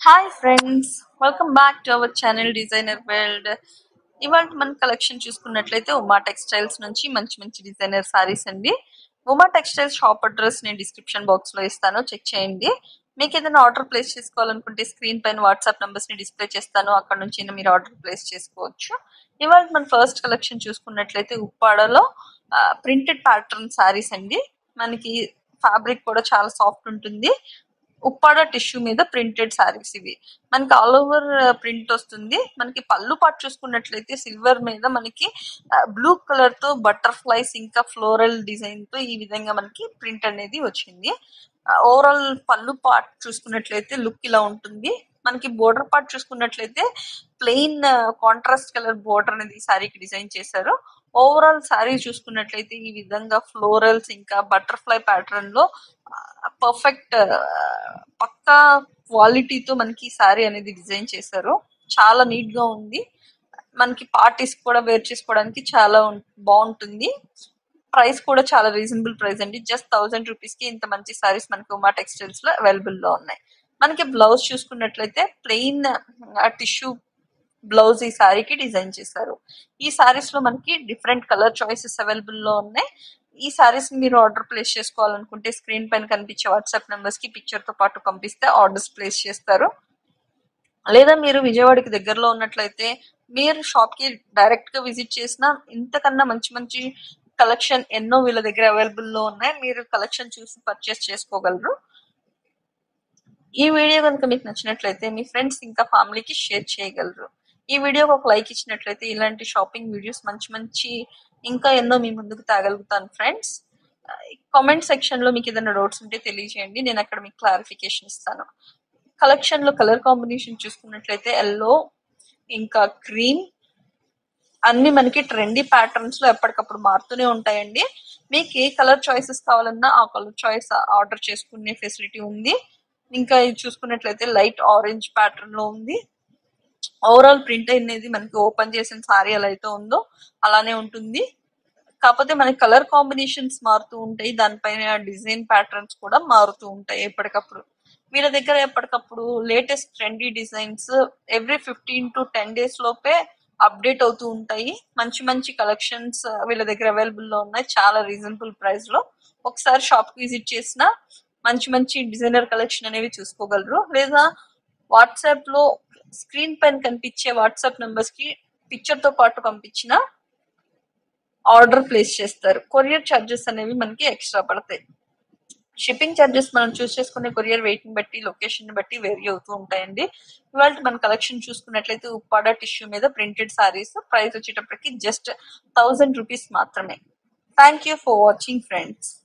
hi friends welcome back to our channel designer world ఇవాళ మన collection చూసుకున్నట్లయితే Uma textiles నుంచి మంచి మంచి డిజైనర్ సారీస్ అండి ఉమా టెక్స్టైల్స్ షాప్ అడ్రస్ నేను డిస్క్రిప్షన్ బాక్స్ లో ఇస్తాను చెక్ చేయండి మీకు ఏదైనా ఆర్డర్ ప్లేస్ చేసుకోవాలనుకుంటే స్క్రీన్ పైన వాట్సాప్ నంబర్స్ ని డిస్ప్లే చేస్తాను అక్కడ నుంచి అయినా మీరు ఆర్డర్ ప్లేస్ చేసుకోవచ్చు ఇవాళ మన ఫస్ట్ కలెక్షన్ చూసుకున్నట్లయితే ఉప్పాడలో ప్రింటెడ్ ప్యాటర్న్ సారీస్ అండి మనకి ఫ్యాబ్రిక్ కూడా చాలా సాఫ్ట్ ఉంటుంది ఉప్పాడ టిష్యూ మీద ప్రింటెడ్ సారీస్ ఇవి మనకి ఆల్ ఓవర్ ప్రింట్ వస్తుంది మనకి పళ్ళు పాటు చూసుకున్నట్లయితే సిల్వర్ మీద మనకి బ్లూ కలర్ తో బటర్ఫ్లైస్ ఇంకా ఫ్లోరల్ డిజైన్ తో ఈ విధంగా మనకి ప్రింట్ అనేది వచ్చింది ఓవరాల్ పళ్ళు పార్ట్ చూసుకున్నట్లయితే లుక్ ఇలా ఉంటుంది మనకి బోర్డర్ పార్ట్ చూసుకున్నట్లయితే ప్లెయిన్ కాంట్రాస్ట్ కలర్ బోర్డర్ అనేది ఈ శారీకి డిజైన్ చేశారు ఓవరాల్ శారీ చూసుకున్నట్లయితే ఈ విధంగా ఫ్లోరల్స్ ఇంకా బటర్ఫ్లై ప్యాటర్న్ లో పర్ఫెక్ట్ పక్కా క్వాలిటీతో మనకి శారీ అనేది డిజైన్ చేశారు చాలా నీట్ గా ఉంది మనకి పార్టీస్ కూడా వేర్ చేసుకోవడానికి చాలా ఉం- బాగుంటుంది ప్రైస్ కూడా చాలా రీజనబుల్ ప్రైస్ అండి జస్ట్ థౌసండ్ రూపీస్ కి ఇంత మంచి సారీస్ మనకి ఉమా టెక్స్టైల్స్ లో అవైలబుల్ లో ఉన్నాయి మనకి బ్లౌజ్ చూసుకున్నట్లయితే ప్లెయిన్ టిష్యూ బ్లౌజ్ ఈ సారీకి డిజైన్ చేశారు ఈ సారీస్ లో మనకి డిఫరెంట్ కలర్ చాయిసెస్ అవైలబుల్ లో ఉన్నాయి ఈ సారీస్ మీరు ఆర్డర్ ప్లేస్ చేసుకోవాలనుకుంటే స్క్రీన్ పైన కనిపించే వాట్సాప్ నెంబర్స్ కి పిక్చర్ తో పాటు పంపిస్తే ఆర్డర్స్ ప్లేస్ చేస్తారు లేదా మీరు విజయవాడకి దగ్గరలో ఉన్నట్లయితే మీరు షాప్ కి డైరెక్ట్ గా విజిట్ చేసినా ఇంతకన్నా మంచి మంచి కలెక్షన్ ఎన్నో వీళ్ళ దగ్గర అవైలబుల్ లో ఉన్నాయి మీరు కలెక్షన్ చూసి పర్చేస్ చేసుకోగలరు ఈ వీడియో కనుక మీకు నచ్చినట్లయితే మీ ఫ్రెండ్స్ ఇంకా ఫ్యామిలీకి షేర్ చేయగలరు ఈ వీడియోకి ఒక లైక్ ఇచ్చినట్లయితే ఇలాంటి షాపింగ్ వీడియోస్ మంచి మంచి ఇంకా ఎన్నో మీ ముందుకు తాగలుగుతాను ఫ్రెండ్స్ కామెంట్ సెక్షన్ లో మీకు ఏదైనా డౌట్స్ ఉంటే తెలియజేయండి నేను అక్కడ మీకు క్లారిఫికేషన్ ఇస్తాను కలెక్షన్ లో కలర్ కాంబినేషన్ చూసుకున్నట్లయితే ఎల్లో ఇంకా క్రీమ్ అన్ని మనకి ట్రెండీ ప్యాటర్న్స్ లో ఎప్పటికప్పుడు మారుతూనే ఉంటాయండి మీకు ఏ కలర్ చాయిసెస్ కావాలన్నా ఆ కలర్ చాయిస్ ఆర్డర్ చేసుకునే ఫెసిలిటీ ఉంది ఇంకా ఇది చూసుకున్నట్లయితే లైట్ ఆరెంజ్ ప్యాటర్న్ లో ఉంది ఓవరాల్ ప్రింట్ అనేది మనకి ఓపెన్ చేసిన సారీ ఎలా అయితే ఉందో అలానే ఉంటుంది కాకపోతే మనకి కలర్ కాంబినేషన్స్ మారుతూ ఉంటాయి దానిపైన డిజైన్ ప్యాటర్న్స్ కూడా మారుతూ ఉంటాయి ఎప్పటికప్పుడు వీళ్ళ దగ్గర ఎప్పటికప్పుడు latest trendy designs every fifteen to ten days లోపే అప్డేట్ అవుతూ ఉంటాయి మంచి మంచి కలెక్షన్స్ వీళ్ళ దగ్గర అవైలబుల్ లో ఉన్నాయి చాలా రీజనబుల్ ప్రైస్ లో ఒకసారి షాప్ కి విజిట్ చేసిన మంచి మంచి డిజైనర్ కలెక్షన్ అనేవి చూసుకోగలరు లేదా వాట్సాప్ లో స్క్రీన్ పైన కనిపించే వాట్సాప్ నంబర్స్ కి పిక్చర్ తో పాటు పంపించిన ఆర్డర్ ప్లేస్ చేస్తారు కొరియర్ ఛార్జెస్ అనేవి మనకి ఎక్స్ట్రా పడతాయి షిప్పింగ్ ఛార్జెస్ మనం చూస్ చేసుకునే కొరియర్ వెయిట్ ని బట్టి లొకేషన్ ని బట్టి వేరీ అవుతూ ఉంటాయండి ఇవాళ మన కలెక్షన్ చూసుకున్నట్లయితే ఉప్పాడ టిష్యూ మీద ప్రింటెడ్ సారీస్ ప్రైస్ వచ్చేటప్పటికి జస్ట్ థౌసండ్ రూపీస్ మాత్రమే thank you for watching friends